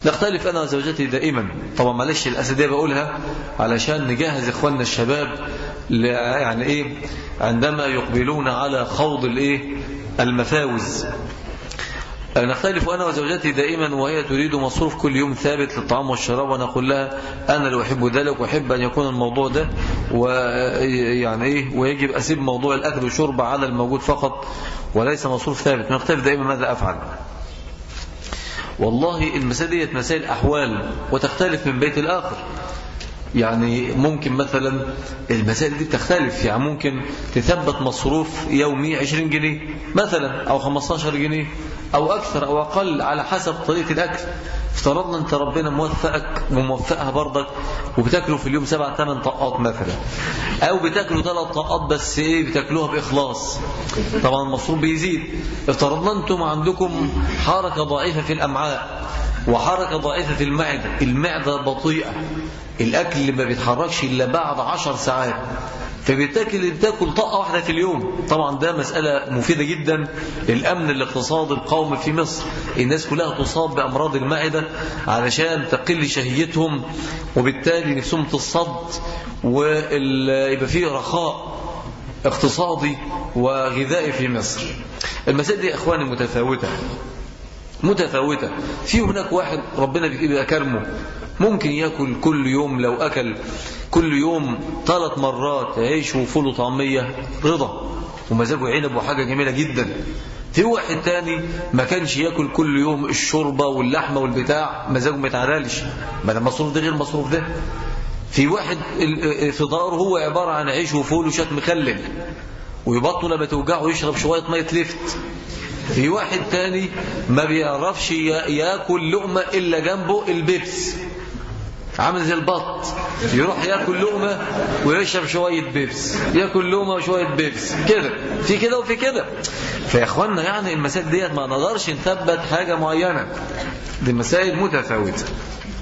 نختلف أنا وزوجتي دائما طبعا معلش الأسدية بقولها علشان نجهز إخواننا الشباب يعني إيه عندما يقبلون على خوض الإيه المفاوز نختلف أنا وزوجتي دائما وهي تريد مصروف كل يوم ثابت للطعام والشراب ونقول لها أنا لو أحب ذلك وأحب أن يكون الموضوع ده ويعني إيه ويجب أسيب موضوع الأكل والشرب على الموجود فقط وليس مصروف ثابت نختلف دائما ماذا أفعل والله المسائل ديت مسائل أحوال وتختلف من بيت الآخر يعني ممكن مثلا المسائل دي تختلف يعني ممكن تثبت مصروف يومي 20 جنيه مثلا أو 15 جنيه أو أكثر أو أقل على حسب طريقة الأكل افترضنا أنت ربنا موفقك وموفقها برضك وبتاكلوا في اليوم سبع ثمان طاقات مثلا أو بتاكلوا ثلاث طاقات بس إيه بتاكلوها بإخلاص طبعا المصروف بيزيد افترضنا أنتم عندكم حركة ضعيفة في الأمعاء وحركة ضعيفة في المعدة المعدة بطيئة الأكل ما بيتحركش إلا بعد عشر ساعات فبتاكل بتاكل طاقة واحدة في اليوم طبعا ده مسألة مفيدة جدا للأمن الاقتصادي القومي في مصر الناس كلها تصاب بأمراض المعدة علشان تقل شهيتهم وبالتالي نفسهم تصد ويبقى فيه رخاء اقتصادي وغذائي في مصر المسائل دي اخواني متفاوتة متفاوتة في هناك واحد ربنا بيبقى كرمه ممكن يأكل كل يوم لو أكل كل يوم ثلاث مرات عيش وفول وطعمية رضا ومزاجه عنب وحاجة جميلة جدا في واحد تاني ما كانش ياكل كل يوم الشوربة واللحمة والبتاع مزاجه ما يتعدلش ما ده المصروف ده غير المصروف ده في واحد في داره هو عبارة عن عيش وفول وشات مخلل ويبطل لما توجعه يشرب شوية مية لفت في واحد تاني ما بيعرفش ياكل لقمة إلا جنبه البيبس عامل زي البط يروح ياكل لقمة ويشرب شوية بيبس ياكل لقمة وشوية بيبس كده في كده وفي كده فيا اخوانا يعني المسائل ديت ما نقدرش نثبت حاجة معينة دي مسائل متفاوتة